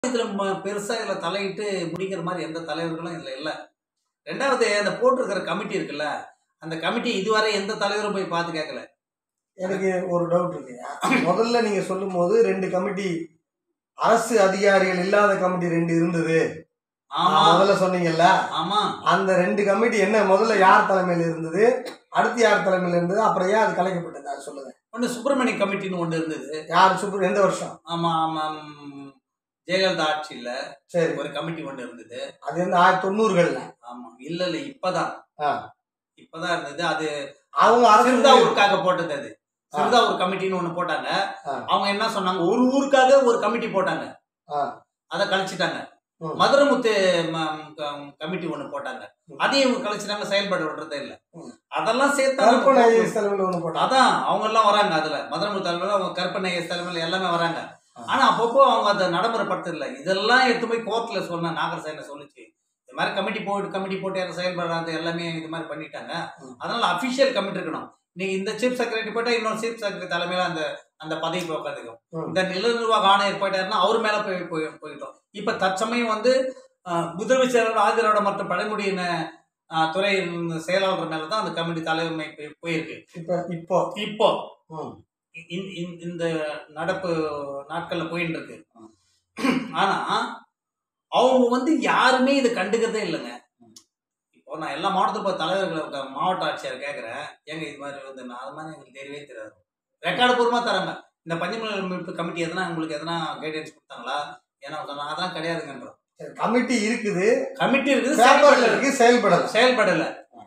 இதுல ம- பெருசா இதுல தலையிட்டு முடிக்கிற மாதிரி எந்த தலைவர்களும் இதுல இல்ல ரெண்டாவது அந்த போட்டிருக்கிற கமிட்டி இருக்குல்ல அந்த கமிட்டி இதுவரை எந்த தலைவரும் போய் பார்த்து கேட்கல எனக்கு ஒரு டவுட் இருக்குங்க முதல்ல நீங்க சொல்லும் போது ரெண்டு கமிட்டி அரசு அதிகாரிகள் இல்லாத கமிட்டி ரெண்டு இருந்தது ஆமா முதல்ல சொன்னீங்கல்ல ஆமா அந்த ரெண்டு கமிட்டி என்ன முதல்ல யார் தலைமையில் இருந்தது அடுத்து யார் தலைமையில் இருந்தது அப்புறம் ஏன் அது கலைக்கப்பட்டது அது சொல்லுங்க ஒண்ணு சுப்பிரமணிய கமிட்டின்னு ஒண்ணு இருந்தது யார் சுப்ரீம் எந்த வருஷம் ஆமா ஆமா ம், ஜெயலலிதா ஆட்சியில சரி ஒரு கமிட்டி ஒண்ணு இருந்தது அது வந்து ஆயிரத்தி தொண்ணூறுகள்ல ஆமா இல்ல இல்ல இப்பதான் ஆ. இப்பதான் இருந்தது அது அவங்க அரசு சிறுதாவூருக்காக போட்டது அது சிறுதாவூர் கமிட்டின்னு ஒண்ணு போட்டாங்க ஆ. அவங்க என்ன சொன்னாங்க ஒரு ஊருக்காக ஒரு கமிட்டி போட்டாங்க ஆ. அதை கழிச்சிட்டாங்க ம். மதுரமுத்து ம- க- கமிட்டி ஒண்ணு போட்டாங்க ம். அதையும் இவங்க கழிச்சிட்டாங்க செயல்பட விடுறதே இல்ல ம். அதெல்லாம் சேர்த்து கருப்பன் ஐஏஎஸ் தலைமையில் ஒன்று போட்டாங்க அதான் அவங்க எல்லாம் வராங்க அதுல மதுரமுத்து தலைமையில அவங்க கற்பனை ஐஎஸ் தலைமையில எல்லாமே வராங்க ஆ. ஆனா அப்பப்போ அவங்க அதை நடைமுறைப்படுத்தல இதெல்லாம் எடுத்து போய் கோர்ட்ல சொன்ன நாகரசேன சொல்லுச்சு இந்த மாதிரி கமிட்டி போட்டு கமிட்டி போட்டு யாரும் செயல்படுறாங்க எல்லாமே இது மாதிரி பண்ணிட்டாங்க ம். அதனால அபிஷியல் கமிட்டி இருக்கணும் நீங்க இந்த சீஃப் செக்ரட்டரி போட்டா இன்னொரு சீஃப் செக்ரட்டரி தலைமையில அந்த அந்த பதவி போய் உட்காந்துக்கும் ம். இந்த நில நிர்வாக ஆணையர் போயிட்டாருன்னா அவர் மேல போய் போய் போயிட்டோம் இப்ப தற்சமயம் வந்து அஹ், முதலமைச்சரோட ஆதரவோட மற்றும் பழங்குடியின அஹ், துறை செயலாளர் மேல தான் அந்த கமிட்டி தலைமை போய்- போயிருக்கு இப்போ இப்போ இப்போ ம். இந்த- இந்த- இந்த நடப்பு நாட்கள்ல போயிட்டு இருக்கு ஆனா அவங்க வந்து யாருமே இதை கண்டுக்கிறதே இல்லைங்க இப்போ நான் எல்லா மாவட்டத்தில் போய் தலைவர்களை க- மாவட்ட ஆட்சியர் கேட்குறேன் ஏங்க இது மாதிரி வந்து நான் அது மாதிரி எங்களுக்கு தெரியவே தெரியாது ரெக்கார்டு பூர்வமாக தராங்க இந்த பஞ்சமலை மீட்பு கமிட்டி எதனா உங்களுக்கு எதனா கைடன்ஸ் கொடுத்தாங்களா ஏன்னா சொன்னாங்க அதெல்லாம் கிடையாதுங்கன்றோம் சரி, கமிட்டி இருக்குது கமிட்டி இருக்குது பேப்பர்ல செயல்படல. இருக்கு செயல்படல செயல்படல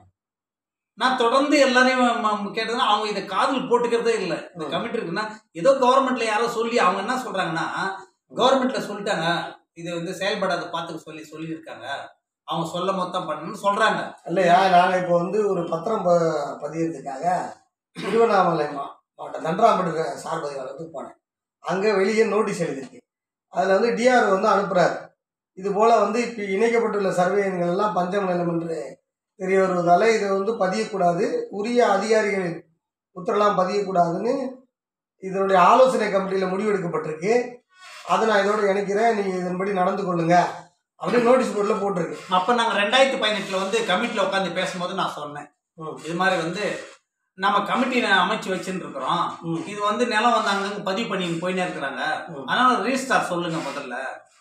நான் தொடர்ந்து எல்லாரையும் ம- ம- கேட்டதுன்னா அவங்க இதை காதில் போட்டுக்கிறதே இல்லை இந்த ம். கமிட்டி இருக்குன்னா ஏதோ கவர்மெண்ட்ல யாரோ சொல்லி அவங்க என்ன சொல்றாங்கன்னா கவர்மெண்ட்ல சொல்லிட்டாங்க இது வந்து செயல்படாத பார்த்துக்க சொல்லி சொல்லியிருக்காங்க அவங்க சொல்ல மொத்தம் பண்ணணும்னு சொல்றாங்க இல்லையா நாங்கள் இப்போ வந்து ஒரு பத்திரம் ப- பதியறதுக்காக திருவண்ணாமலை மா மாவட்டம் தண்டராம்பட்டு சார் பதிவாளத்துக்கு போனேன் அங்கே வெளியே நோட்டீஸ் எழுதிருக்கு அதில் வந்து டிஆர் வந்து அனுப்புகிறாரு இது போல் வந்து இப்போ இணைக்கப்பட்டுள்ள சர்வே எண்கள் எல்லாம் பஞ்சம் நிலம் என்று தெரிய வருவதால் இதை வந்து பதியக்கூடாது உரிய அதிகாரிகளின் உத்தரலாம் பதியக்கூடாதுன்னு இதனுடைய ஆலோசனை கமிட்டியில் முடிவெடுக்கப்பட்டிருக்கு அதை நான் இதோட இணைக்கிறேன் நீங்கள் இதன்படி நடந்து கொள்ளுங்க அப்படின்னு நோட்டீஸ் போர்டில் போட்டிருக்கு அப்ப நாங்க ரெண்டாயிரத்தி பதினெட்டுல வந்து கமிட்டில உட்காந்து பேசும்போது நான் சொன்னேன் ம். இது மாதிரி வந்து நம்ம கமிட்டி அமைச்சு வச்சுட்டு இருக்கிறோம் ம். இது வந்து நிலம் வந்து அங்கங்க பதிவு பண்ணி போயினே இருக்கிறாங்க ம். அதனால ரீஸ்டார் சொல்லுங்க முதல்ல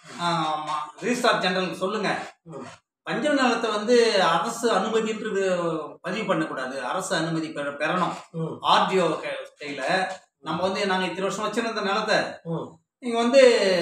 ஆமா ரீஸ்டார் ஜெனரலுக்கு சொல்லுங்க ம். பஞ்சம் நிலத்தை வந்து அரசு அனுமதின்றது பதிவு பண்ணக்கூடாது அரசு அனுமதி பெற- பெறணும் ம் ஆர்டிஓ கையில நம்ம வந்து நாங்க இத்தனை வருஷம் வச்சிருந்த நிலத்தை ம் நீங்க வந்து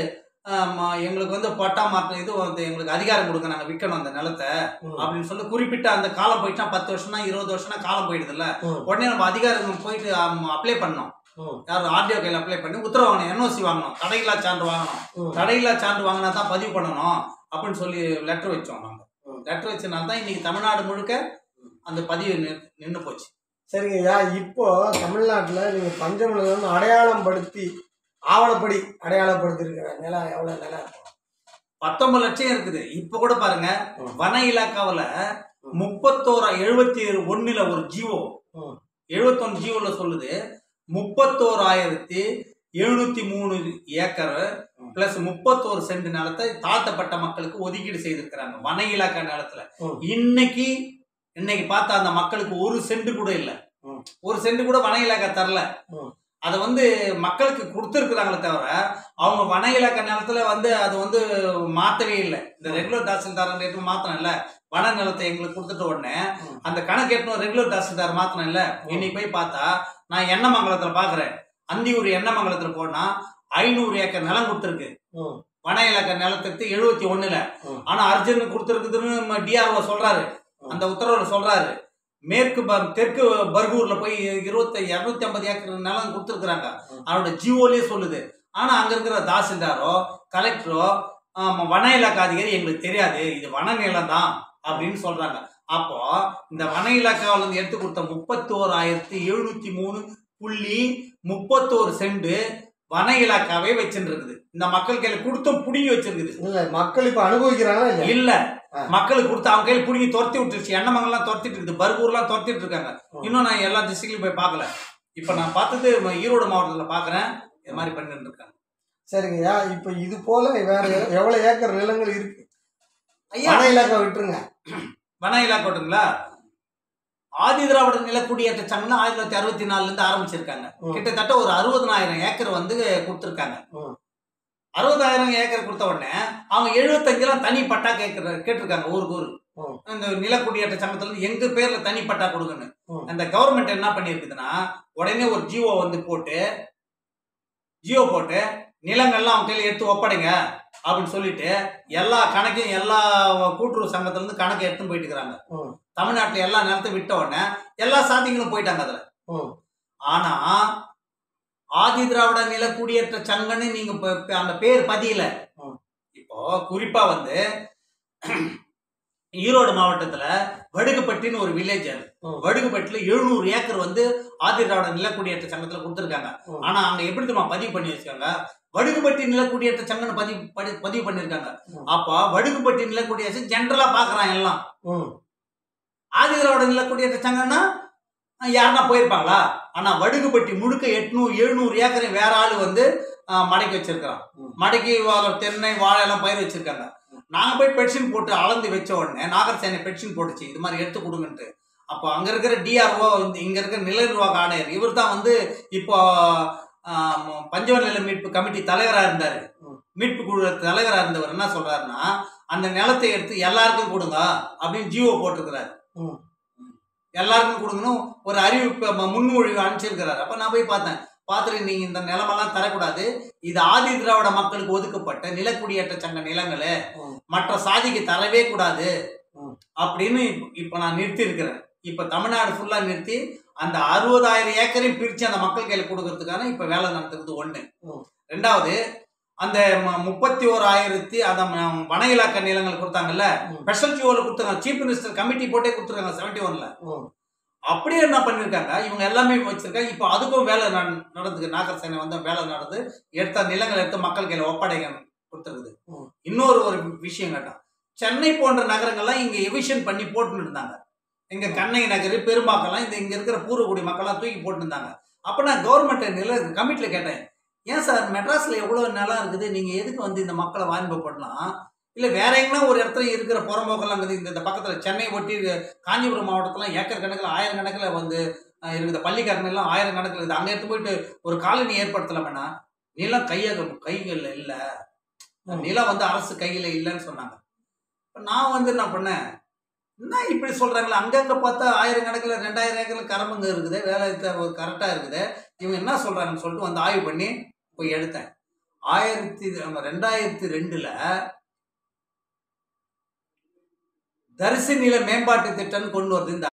ஆமா, எங்களுக்கு வந்து பட்டா மாற்றம் இது வந்து எங்களுக்கு அதிகாரம் கொடுங்க நாங்க விற்கணும் அந்த நிலத்தை ம். அப்படின்னு சொல்லி குறிப்பிட்ட அந்த காலம் போயிட்டா பத்து வருஷம்னா இருபது வருஷம்னா காலம் போயிடுதுல்ல ம். உடனே நம்ம அதிகாரம் போயிட்டு அப்ளை பண்ணோம் ம். யார் ஆர்டிஓ கையில் அப்ளை பண்ணி உத்தரவு வாங்கணும் என்ஓசி வாங்கணும் தடையில்லா சான்று வாங்கணும் ம். தடையில்லா சான்று வாங்கினா தான் பதிவு பண்ணணும் அப்படின்னு சொல்லி லெட்டர் வச்சோம் நம்ம ம். லெட்டர் வச்சனால தான் இன்னைக்கு தமிழ்நாடு முழுக்க அந்த பதிவு நின்று போச்சு சரிங்க ஐயா இப்போ தமிழ்நாட்டில் நீங்கள் பஞ்சமலைன்னு அடையாளம் படுத்தி ஆவணப்படி அடையாளப்படுத்தியிருக்கிற நிலம் எவ்வளோ நிலம் இருக்கும் பத்தொன்பது லட்சம் இருக்குது இப்ப கூட பாருங்க ம். வன இலாக்காவுல ம். முப்பத்தோரா எழுபத்தி ஒண்ணுல ஒரு ஜியோ ம். எழுபத்தொன்னு ஜியோல சொல்லுது முப்பத்தோராயிரத்தி எழுநூத்தி மூணு ஏக்கர் ம். பிளஸ் முப்பத்தோரு சென்ட் நிலத்தை தாழ்த்தப்பட்ட மக்களுக்கு ஒதுக்கீடு செய்திருக்கிறாங்க வன இலாக்கா நிலத்துல ம். இன்னைக்கு இன்னைக்கு பார்த்தா அந்த மக்களுக்கு ஒரு சென்ட் கூட இல்ல ம். ஒரு சென்ட் கூட வன இலாக்கா தரல ம். அதை வந்து மக்களுக்கு கொடுத்துருக்குறாங்களே தவிர அவங்க வன இலாக்கா நிலத்துல வந்து அது வந்து மாத்தவே இல்லை இந்த ரெகுலர் தாசில்தார் ரேட்டு மாத்தணும் இல்ல வன நிலத்தை எங்களுக்கு கொடுத்துட்ட உடனே ம். அந்த கணக்கு எட்டணும் ரெகுலர் தாசில்தார் மாத்தணும் இல்ல இன்னைக்கு போய் பார்த்தா நான் எண்ணமங்கலத்துல பாக்குறேன் அந்தியூர் எண்ணமங்கலத்துல போனா ஐநூறு ஏக்கர் நிலம் கொடுத்துருக்கு ம். வன இலாக்கா நிலத்துக்கு எழுபத்தி ஒண்ணுல ம். ஆனா அர்ஜுன் கொடுத்துருக்குதுன்னு டிஆர்ஓ சொல்றாரு ம். அந்த உத்தரவுல சொல்றாரு மேற்கு ப- தெற்கு பர்கூர்ல போய் இருபத்தி இருநூத்தி ஐம்பது ஏக்கர் நிலம் கொடுத்துருக்குறாங்க ம். அவனோட ஜியோலயே சொல்லுது ஆனா அங்க இருக்கிற தாசில்தாரோ கலெக்டரோ ஆமா, வன இலாக்கா அதிகாரி எங்களுக்கு தெரியாது இது வன நிலம் தான் அப்படின்னு சொல்றாங்க அப்போ இந்த வன இலாக்காவில இருந்து எடுத்து கொடுத்த முப்பத்தோராயிரத்தி எழுநூத்தி மூணு புள்ளி முப்பத்தோரு சென்ட் வன இலாக்காவே வச்சுட்டு இருக்குது இந்த மக்கள் கையில கொடுத்தும் புடுங்கி வச்சிருக்குது இல்லை மக்கள் இப்போ அனுபவிக்கிறாங்களா இல்லை இல்ல ஆ. மக்களுக்கு கொடுத்து அவங்க கையில புடுங்கி துரத்தி விட்டுருச்சு எண்ணமங்கள்லாம் துரத்திட்டு இருக்குது பர்கூர்லாம் துரத்திட்டு இருக்காங்க ம். இன்னும் நான் எல்லா டிஸ்ட்ரிக்ட்லயும் போய் பார்க்கல இப்ப நான் பார்த்தது ஈரோடு மாவட்டத்துல பாக்குறேன் இது மாதிரி பண்ணிட்டு இருக்காங்க சரிங்கய்யா இப்போ இது போல வேற எ- எவ்வளவு ஏக்கர் நிலங்கள் இருக்கு ஐயா வன இலாக்கா விட்டுருங்க வன இலாக்கோட்டுங்களா ஆதி திராவிட நிலக்குடியேற்ற சங்கம் ஆயிரத்தி தொள்ளாயிரத்தி அறுபத்தி நாலுல இருந்து ஆரம்பிச்சிருக்காங்க ம். கிட்டத்தட்ட ஒரு அறுபதனாயிரம் ஏக்கர் வந்து கொடுத்துருக்காங்க ம். அறுபதாயிரம் ஏக்கர் கொடுத்த உடனே அவங்க எழுபத்தஞ்சுலாம் தனி பட்டா கேட்கிற கேட்டிருக்காங்க ஊருக்கு ஊர் ம். இந்த நிலக்குடியேற்ற சங்கத்துல இருந்து எங்க பேர்ல தனி பட்டா கொடுங்கன்னு ம். அந்த கவர்மெண்ட் என்ன பண்ணிருக்குதுன்னா உடனே ஒரு ஜியோ வந்து போட்டு ஜியோ போட்டு நிலங்கள்லாம் அவங்க கையில எடுத்து ஒப்படைங்க அப்படின்னு சொல்லிட்டு எல்லா கணக்கையும் எல்லா கூட்டுறவு சங்கத்துல இருந்து கணக்கை எடுத்துன்னு போயிட்டு இருக்கிறாங்க ம். தமிழ்நாட்டுல எல்லா நிலத்தையும் விட்ட உடனே எல்லா சாதிகளும் போயிட்டாங்க அதுல ம். ஆனா ஆதி திராவிட நில குடியேற்ற சங்கன்னு நீங்க இப்ப- இப்ப அந்த பேர் பதியல ம். இப்போ குறிப்பா வந்து ஈரோடு மாவட்டத்துல வடுகுப்பட்டின்னு ஒரு வில்லேஜ் அது ம். வடுகுப்பட்டில எழுநூறு ஏக்கர் வந்து ஆதி திராவிட நிலக்குடியேற்ற சங்கத்துல கொடுத்துருக்காங்க ம். ஆனா அங்க எப்படி தெரியுமா பதிவு பண்ணி வச்சிருக்காங்க வடுகுப்பட்டி நிலக்குடியேற்ற சங்கம்னு பதிவு படி- பதிவு பண்ணிருக்காங்க ம். அப்போ வடுகுப்பட்டி நிலக்குடியேற்ற ஜென்ரலா பாக்குறான் எல்லாம் ம் ஆதி திராவிட நிலக்குடியேற்ற சங்கம்னா அஹ், யாருன்னா போயிருப்பாங்களா ஆனா வடுகுப்பட்டி முழுக்க எட்நூறு எழுநூறு ஏக்கரை வேற ஆளு வந்து அஹ், மடக்கி வச்சிருக்கிறான் ம். மடக்கி வா- தென்னை வாழை எல்லாம் பயிர் வச்சிருக்காங்க நாங்க போய் பெட்ஷன் போட்டு அளந்து வச்ச உடனே நாகர்சேனை பெட்ஷன் போட்டுச்சு இது மாதிரி எடுத்து கொடுங்கன்ட்டு அப்போ அங்க இருக்கிற டிஆர்ஓ இங்க இருக்கிற நில நிர்வாக ஆணையர் இவர் தான் வந்து இப்போ ஆஹ், பஞ்சவன் நில மீட்பு கமிட்டி தலைவரா இருந்தாரு ம். மீட்பு குழு தலைவரா இருந்தவர் என்ன சொல்றாருன்னா அந்த நிலத்தை எடுத்து எல்லாருக்கும் கொடுங்க அப்படின்னு ஜிஓ போட்டிருக்கிறாரு ம். எல்லாருக்கும் கொடுக்கணும் ஒரு அறிவிப்பு ம- முன்மொழிவு அனுப்பிச்சிருக்கிறாரு அப்ப நான் போய் பார்த்தேன் பார்த்துட்டு நீங்க இந்த நிலமெல்லாம் தரக்கூடாது இது ஆதி திராவிட மக்களுக்கு ஒதுக்கப்பட்ட நிலக்குடியேற்ற சங்க நிலங்களே ம். மற்ற சாதிக்கு தரவே கூடாது ம். அப்படின்னு இப்ப- இப்ப நான் நிறுத்தி இருக்கிறேன் இப்ப தமிழ்நாடு ஃபுல்லா நிறுத்தி அந்த அறுபதாயிரம் ஏக்கரையும் பிரிச்சு அந்த மக்கள் கையில கொடுக்கறதுக்கான இப்ப வேலை நடத்துறது ஒண்ணு ம். ரெண்டாவது அந்த ம- முப்பத்தி ஓராயிரத்தி அந்த ம- வன இலாக்க நிலங்கள் கொடுத்தாங்கல்ல ம். ஸ்பெஷல் ஜியோல கொடுத்தாங்க சீஃப் மினிஸ்டர் கமிட்டி போட்டே கொடுத்துருக்காங்க செவன்டி ஒன்ல ம் அப்படியே என்ன பண்ணிருக்காங்க இவங்க எல்லாமே வச்சிருக்காங்க இப்போ அதுக்கும் வேலை நட- நடந்துக்கு நாகர் சேனை வந்து வேலை நடந்து எடுத்த நிலங்களை எடுத்து மக்கள் கையில ஒப்படைக்க கொடுத்துருக்குது ம். இன்னொரு ஒரு விஷயம் கேட்டான் சென்னை போன்ற நகரங்கள்லாம் இங்க எவிஷன் பண்ணி போட்டுன்னு இருந்தாங்க இங்க கண்ணகி நகர் பெரும்பாக்கெல்லாம் இந்த இங்க இருக்கிற பூர்வக்குடி மக்கள்லாம் தூக்கி போட்டு இருந்தாங்க அப்ப நான் கவர்மெண்ட் நில கமிட்டில கேட்டேன் ஏன் சார் மெட்ராஸ்ல எவ்வளவு நிலம் இருக்குது நீங்க எதுக்கு வந்து இந்த மக்களை வாணிபப்படலாம் இல்ல வேற எங்கன்னா ஒரு இடத்துல இருக்கிற புறம்போக்கெல்லாம் இருக்குது இந்த இந்த பக்கத்துல சென்னை ஒட்டி காஞ்சிபுரம் மாவட்டத்துல ஏக்கர் கணக்கில் ஆயிரம் கணக்கில் வந்து அஹ், இருக்குது பள்ளிக்கரணை எல்லாம் ஆயிரம் கணக்கில் இருக்குது அங்க எடுத்து போயிட்டு ஒரு காலனி ஏற்படுத்தலாம்னா நிலம் கையாக கைகள்ல இல்ல ம். நிலம் வந்து அரசு கையில இல்லைன்னு சொன்னாங்க இப்ப நான் வந்து என்ன பண்ணேன் என்ன இப்படி சொல்றாங்களே அங்கங்க பார்த்தா ஆயிரம் கணக்கில் ரெண்டாயிரம் ஏக்கர்ல கரம்புங்க இருக்குது வேலை கரெக்டா இருக்குது இவங்க என்ன சொல்றாங்கன்னு சொல்லிட்டு வந்து ஆய்வு பண்ணி போய் எடுத்தேன் ஆயிரத்தி நம்ம ரெண்டாயிரத்தி ரெண்டுல தரிசு நில மேம்பாட்டு திட்டம்னு கொண்டு வருது இந்த